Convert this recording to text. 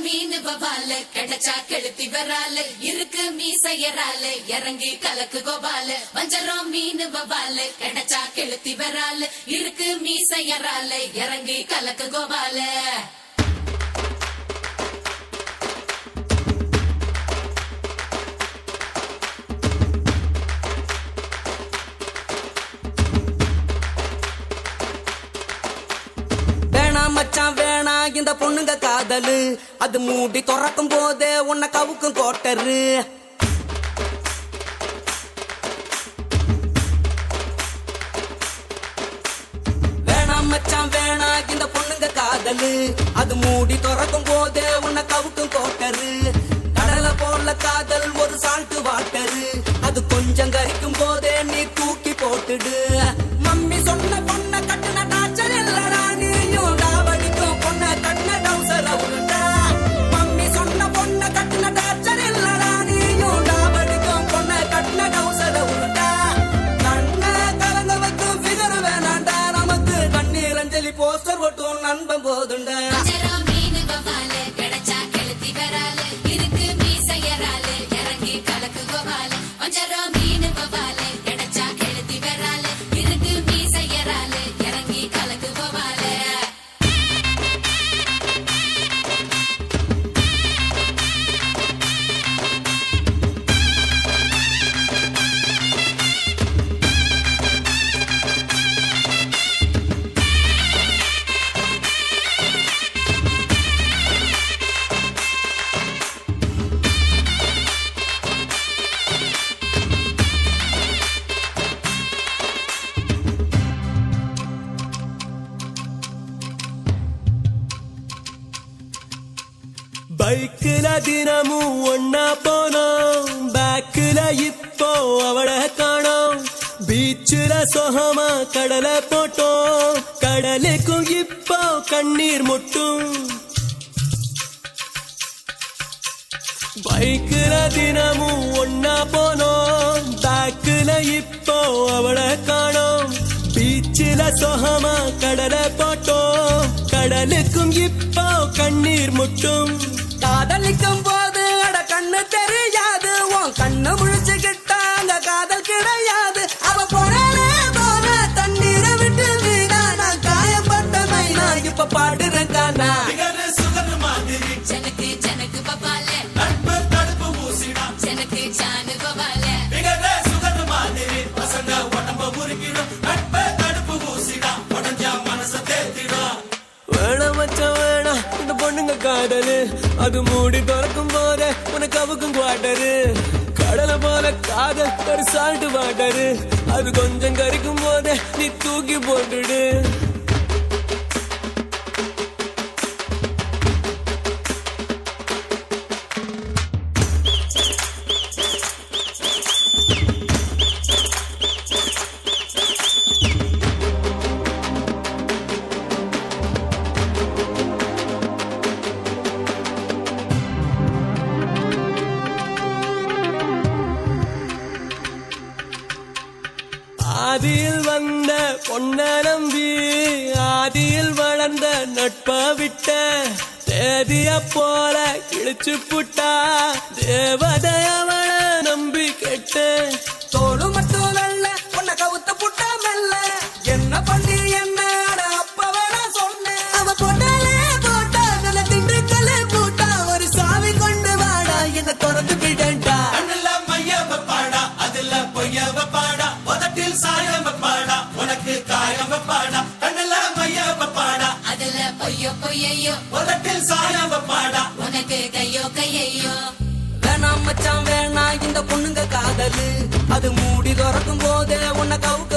மீன் வவால கிடைச்சா கெளுத்தி வரால இருக்கு மீசையரால இறங்கி கலக்கு கோபால வஞ்சரம் மீன் வவால கிடைச்சா கெளுத்தி வரால இருக்கு மீசையரால இறங்கி கலக்கு கோபால வேணா மச்சான் வேணா இந்த பொண்ணுங்க காதலு அது மூடி திறக்கும் போதே உன்னை கவுக்கும் கோட்டரு வேணா மச்சான் வேணா இந்த பொண்ணுங்க காதலு அது மூடி திறக்கும் போதே உன்னை கவுக்கும் கோட்டரு கடலை போல காதல் ஒரு சால்ட்டு வாட்டரு அது கொஞ்சம் கரிக்கும் போதே நீ தூக்கி போட்டுடு மம்மி சொன்ன பொண்ண கட்டுன டாச்சர் இல்லடா நீயும் டாவடிக்கும் பொண்ண கட்டுன டவுசர் உருண்டா மம்மி சொன்ன பொண்ண கட்டுன டாச்சர் இல்லடா நீயும் டாவடிக்கும் பொண்ண கட்டுன டவுசர் உருண்டா கண்ண கலங்க வைக்கும் ஃபிகர் வேணாண்டா நமக்கு கண்ணீர் அஞ்சலி போஸ்டர் ஒட்டும் நண்பன் போதுண்டா வஞ்சரம் மீன் வவால கிடைச்சா கெளுத்தி வரால இருக்கு மீசையரால இறங்கி கலக்கு கோபால வஞ்சரம் மீன் வவால கிடைச்சா கெளுத்தி வரால இருக்கு மீசையரால இறங்கி கலக்கு கோபால பைக்குல தினமும் ஒன்னா போனோம் பேக்குல இப்போ அவளை காணோம் பீச்சுல சொகமா கடலை போட்டோம் கடலுக்கும் இப்போ கண்ணீர் முட்டும் பைக்குல தினமும் ஒன்னா போனோம் பேக்குல இப்போ அவளை காணோம் பீச்சில சொகமா கடலை போட்டோம் கடலுக்கும் இப்போ கண்ணீர் முட்டும் காதலிக்கும் போது அட கண்ணு தெரியாது உன் கண்ணு முழிச்சுக்கிட்டாங்க காதல் கிடையாது அவ போறாளே போற தண்ணீரை விட்டு வீணா நான் காயப்பட்ட மைனா இப்ப பாடுறேன் கானா ஜனக்கு ஜனக்கு பபால ஜனக்கு ஜானு கோபால வேணாம் மச்சான் வேணாம் இந்த பொண்ணுங்க காதலு அது மூடி திறக்கும் போதே உனக்கு அவுக்கும் குவாட்டரு கடலை போல காதல் ஒரு சால்ட் வாட்டரு அது கொஞ்சம் கறிக்கும் போதே நீ தூக்கி போட்டுடு ஆதியில் வந்த பொன்ன நம்பி ஆதியில் வளர்ந்த நட்ப விட்ட தேதிய போல கிழிச்சு புட்டா தேவதை அவள நம்பி கெட்ட தோடு மட்டும் நல்ல உன்னை கவுத்த புட்டா மெல்ல என்ன பண்ணி என்ன அட அப்ப வேண சொன்னேன் அவ கொண்டாலே போட்டா நல்ல திண்டுக்கல்லே போட்டா ஒரு சாவி கொண்டு வாடா என்ன திறந்து விடண்டா கண்ணுல மைய வைப்பாடா அதுல பொய்ய வைப்பாடா உதட்டில் சாயம் வைப்பாடா உனக்கு காயம் வைப்பாடா கண்ணுல மைய வைப்பாடா அதுல பொய்யோ பொய்யையோ உதட்டில் சாயம் வைப்பாடா உனக்கு கையோ கையையோ வேணாம் மச்சான் வேணாம் இந்த பொண்ணுங்க காதலு அது மூடி திறக்கும் போதே உன்னை கவு